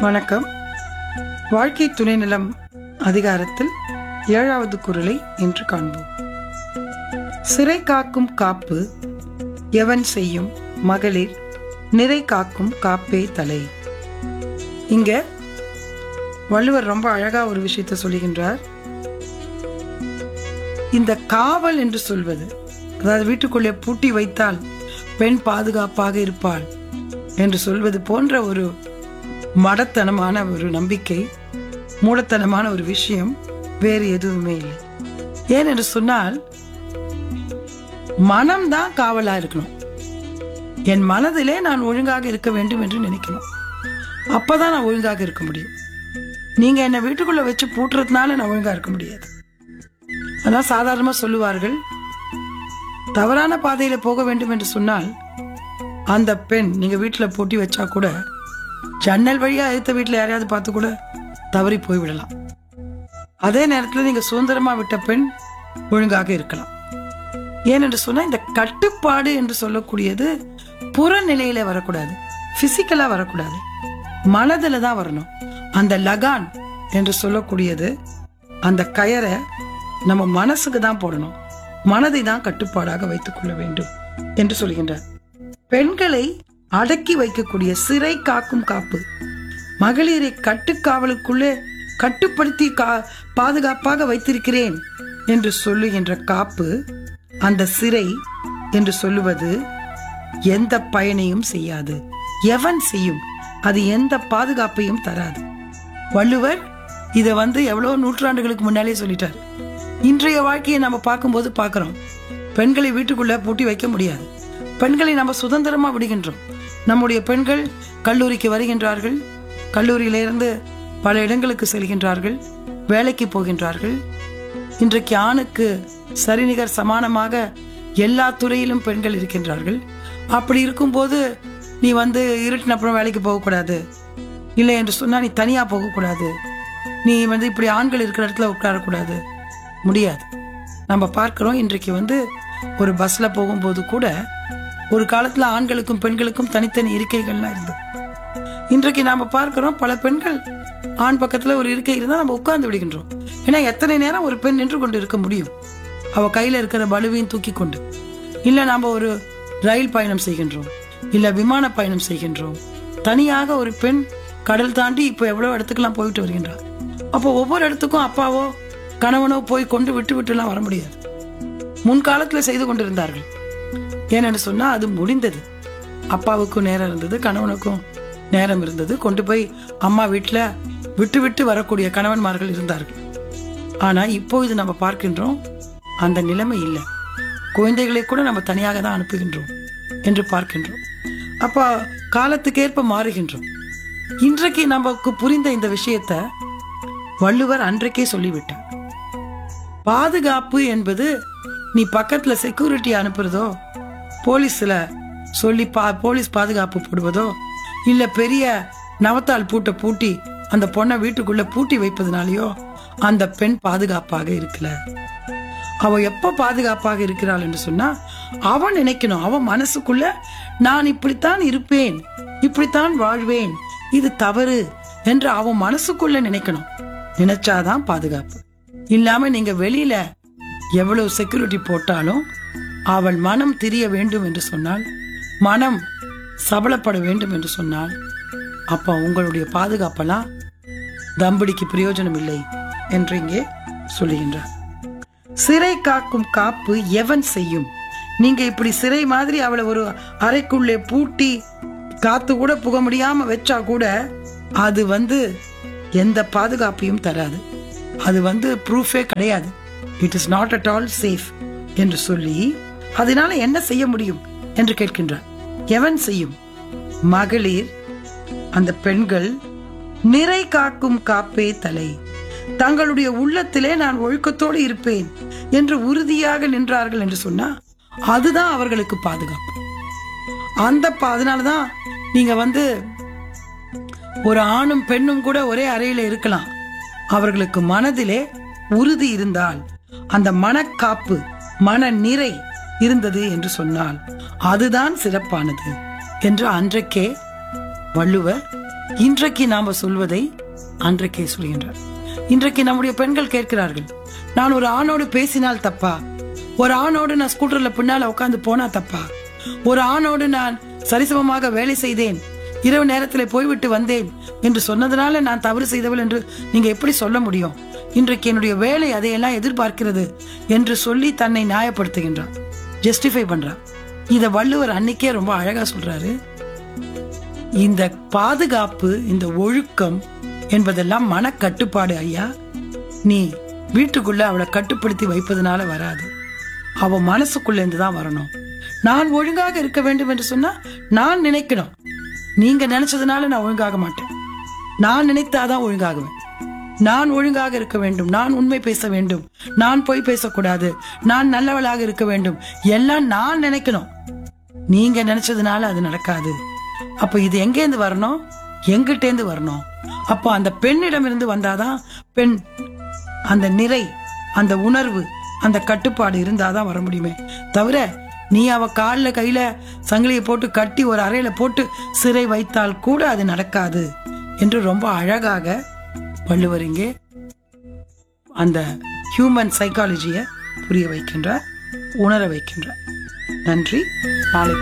வணக்கம் வாழ்க்கை துணைநலம் அதிகாரத்தில் ஏழாவது குரலை இன்று காண்போம் சிறை காக்கும் காப்பு எவன் செய்யும் மகளிர் நிறை காக்கும் காப்பே தலை இங்க வள்ளுவர் ரொம்ப அழகா ஒரு விஷயத்தை சொல்லுகின்றார் இந்த காவல் என்று சொல்வது அதாவது வீட்டுக்குள்ளே பூட்டி வைத்தால் பெண் பாதுகாப்பாக இருப்பாள் என்று சொல்வது போன்ற ஒரு மடத்தனமான ஒரு நம்பிக்கை மூடத்தனமான ஒரு விஷயம் வேறு எதுவுமே இல்லை ஏன் என்று சொன்னால் மனம்தான் காவலா இருக்கணும் என் மனதிலே நான் ஒழுங்காக இருக்க வேண்டும் என்று நினைக்கணும் அப்பதான் நான் ஒழுங்காக இருக்க முடியும் நீங்க என்னை வீட்டுக்குள்ள வச்சு பூட்டுறதுனால நான் ஒழுங்கா இருக்க முடியாது அதான் சாதாரணமா சொல்லுவார்கள் தவறான பாதையில போக வேண்டும் என்று சொன்னால் அந்த பெண் நீங்க வீட்டுல பூட்டி வச்சா கூட ஜன்னல் வழியா அடுத்த வீட்டுல யாரையாவது பார்த்து கூட தவறி போய்விடலாம் அதே நேரத்தில் நீங்க சுதந்திரமா விட்ட பெண் ஒழுங்காக இருக்கலாம் ஏனென்று சொன்னா இந்த கட்டுப்பாடு என்று சொல்லக்கூடியது புறநிலையில வரக்கூடாது பிசிக்கலா வரக்கூடாது மனதில் தான் வரணும் அந்த லகான் என்று சொல்லக்கூடியது அந்த கயரை நம்ம மனசுக்கு தான் போடணும் மனதை தான் கட்டுப்பாடாக வைத்துக் கொள்ள வேண்டும் என்று சொல்கின்றார் பெண்களை அடக்கி வைக்கக்கூடிய சிறை காக்கும் காப்பு மகளிரை கட்டுக்காவலுக்குள்ளே கட்டுப்படுத்தி கா- பாதுகாப்பாக வைத்திருக்கிறேன் என்று சொல்லுகின்ற காப்பு அந்த சிறை என்று சொல்லுவது எந்த பயனையும் செய்யாது எவன் செய்யும் அது எந்த பாதுகாப்பையும் தராது வள்ளுவர் இதை வந்து எவ்வளவு நூற்றாண்டுகளுக்கு முன்னாலே சொல்லிட்டார் இன்றைய வாழ்க்கையை நம்ம பார்க்கும்போது பார்க்கிறோம் பெண்களை வீட்டுக்குள்ள பூட்டி வைக்க முடியாது பெண்களை நம்ம சுதந்திரமா விடுகின்றோம் நம்முடைய பெண்கள் கல்லூரிக்கு வருகின்றார்கள் கல்லூரியிலிருந்து பல இடங்களுக்கு செல்கின்றார்கள் வேலைக்கு போகின்றார்கள் இன்றைக்கு ஆணுக்கு சரிநிகர் சமானமாக எல்லா துறையிலும் பெண்கள் இருக்கின்றார்கள் அப்படி இருக்கும்போது நீ வந்து இருட்டின அப்புறம் வேலைக்கு போகக்கூடாது இல்லை என்று சொன்னா நீ தனியா போகக்கூடாது நீ வந்து இப்படி ஆண்கள் இருக்கிற இடத்துல உட்காரக்கூடாது முடியாது நம்ம பார்க்கிறோம் இன்றைக்கு வந்து ஒரு பஸ்ல போகும்போது கூட ஒரு காலத்துல ஆண்களுக்கும் பெண்களுக்கும் தனித்தனி இருக்கைகள்லாம் இருந்தது இன்றைக்கு நாம பார்க்கிறோம் பல பெண்கள் ஆண் பக்கத்துல ஒரு இருக்கை இருந்தா நம்ம உட்கார்ந்து விடுகின்றோம் ஏன்னா எத்தனை நேரம் ஒரு பெண் நின்று கொண்டு இருக்க முடியும் அவ கையில இருக்கிற பலுவையும் தூக்கி கொண்டு இல்ல நாம ஒரு ரயில் பயணம் செய்கின்றோம் இல்ல விமான பயணம் செய்கின்றோம் தனியாக ஒரு பெண் கடல் தாண்டி இப்போ எவ்வளவு இடத்துக்கெல்லாம் போயிட்டு வருகின்றார் அப்போ ஒவ்வொரு இடத்துக்கும் அப்பாவோ கணவனோ போய் கொண்டு விட்டு விட்டுலாம் வர முடியாது முன்காலத்துல செய்து கொண்டிருந்தார்கள் ஏன்னு சொன்னா அது முடிந்தது அப்பாவுக்கும் நேரம் இருந்தது கணவனுக்கும் நேரம் இருந்தது கொண்டு போய் அம்மா வீட்டுல விட்டு விட்டு வரக்கூடிய கணவன்மார்கள் இருந்தார்கள் ஆனா இப்போ இது நம்ம பார்க்கின்றோம் அந்த நிலைமை இல்லை குழந்தைகளை கூட நம்ம தனியாக தான் அனுப்புகின்றோம் என்று பார்க்கின்றோம் அப்ப காலத்துக்கேற்ப மாறுகின்றோம் இன்றைக்கு நமக்கு புரிந்த இந்த விஷயத்தை வள்ளுவர் அன்றைக்கே சொல்லிவிட்டார் பாதுகாப்பு என்பது நீ பக்கத்துல செக்யூரிட்டி அனுப்புறதோ போலீஸ்ல சொல்லி பா போலீஸ் பாதுகாப்பு போடுவதோ இல்ல பெரிய நவத்தால் பூட்டை பூட்டி அந்த பொண்ணை வீட்டுக்குள்ள பூட்டி வைப்பதனாலயோ அந்த பெண் பாதுகாப்பாக இருக்கல அவ எப்ப பாதுகாப்பாக இருக்கிறாள் என்று சொன்னா அவன் நினைக்கணும் அவன் மனசுக்குள்ள நான் இப்படித்தான் இருப்பேன் இப்படித்தான் வாழ்வேன் இது தவறு என்று அவன் மனசுக்குள்ள நினைக்கணும் நினைச்சாதான் பாதுகாப்பு இல்லாம நீங்க வெளியில எவ்வளவு செக்யூரிட்டி போட்டாலும் அவள் மனம் திரிய வேண்டும் என்று சொன்னால் மனம் சபலப்பட வேண்டும் என்று சொன்னால் அப்ப உங்களுடைய பாதுகாப்பெல்லாம் தம்படிக்கு பிரயோஜனம் இல்லை என்று இங்கே சொல்லுகின்றார் சிறை காக்கும் காப்பு எவன் செய்யும் நீங்க இப்படி சிறை மாதிரி அவளை ஒரு அறைக்குள்ளே பூட்டி காத்து கூட புக முடியாம வச்சா கூட அது வந்து எந்த பாதுகாப்பையும் தராது அது வந்து ப்ரூஃபே கிடையாது it is not at all safe என்று சொல்லி அதனால என்ன செய்ய முடியும் என்று கேட்கின்றார் எவன் செய்யும் மகளிர் அந்த பெண்கள் நிறை காக்கும் காப்பே தலை தங்களுடைய உள்ளத்திலே நான் ஒழுக்கத்தோடு இருப்பேன் என்று உறுதியாக நின்றார்கள் என்று சொன்னா அதுதான் அவர்களுக்கு பாதுகாப்பு அந்த பா- அதனாலதான் நீங்க வந்து ஒரு ஆணும் பெண்ணும் கூட ஒரே அறையில இருக்கலாம் அவர்களுக்கு மனதிலே உறுதி இருந்தால் அந்த மனக்காப்பு மன நிறை இருந்தது என்று சொன்னால் அதுதான் சிறப்பானது என்று அன்றைக்கே வள்ளுவர் இன்றைக்கு நாம சொல்வதை அன்றைக்கே சொல்கின்றார் இன்றைக்கு நம்முடைய பெண்கள் கேட்கிறார்கள் நான் ஒரு ஆணோடு பேசினால் தப்பா ஒரு ஆணோடு நான் ஸ்கூட்டர்ல பின்னால உட்கார்ந்து போனா தப்பா ஒரு ஆணோடு நான் சரிசமமாக வேலை செய்தேன் இரவு நேரத்தில் போய்விட்டு வந்தேன் என்று சொன்னதுனால நான் தவறு செய்தவள் என்று நீங்க எப்படி சொல்ல முடியும் இன்றைக்கு என்னுடைய வேலை அதையெல்லாம் எதிர்பார்க்கிறது என்று சொல்லி தன்னை நியாயப்படுத்துகின்றான் ஜஸ்டிஃபை பண்றான் இத வள்ளுவர் அன்னைக்கே ரொம்ப அழகா சொல்றாரு இந்த பாதுகாப்பு இந்த ஒழுக்கம் என்பதெல்லாம் மனக்கட்டுப்பாடு ஐயா நீ வீட்டுக்குள்ள அவளை கட்டுப்படுத்தி வைப்பதனால வராது அவ மனசுக்குள்ள இருந்து தான் வரணும் நான் ஒழுங்காக இருக்க வேண்டும் என்று சொன்னா நான் நினைக்கணும் நீங்க நினைச்சதுனால நான் ஒழுங்காக மாட்டேன் நான் நினைத்தாதான் ஒழுங்காகுவேன் நான் ஒழுங்காக இருக்க வேண்டும் நான் உண்மை பேச வேண்டும் நான் பொய் பேசக்கூடாது நான் நல்லவளாக இருக்க வேண்டும் எல்லாம் நான் நினைக்கணும் நீங்க நினைச்சதுனால அது நடக்காது அப்ப இது எங்கேருந்து வரணும் எங்கிட்டேந்து வரணும் அப்போ அந்த பெண்ணிடம் இருந்து வந்தாதான் பெண் அந்த நிறை அந்த உணர்வு அந்த கட்டுப்பாடு இருந்தாதான் வர முடியுமே தவிர நீ அவ கால்ல கையில சங்கிலியை போட்டு கட்டி ஒரு அறையில போட்டு சிறை வைத்தால் கூட அது நடக்காது என்று ரொம்ப அழகாக வள்ளுவர் இங்கே அந்த ஹியூமன் சைக்காலஜியை புரிய வைக்கின்றார் உணர வைக்கின்றார் நன்றி நாளை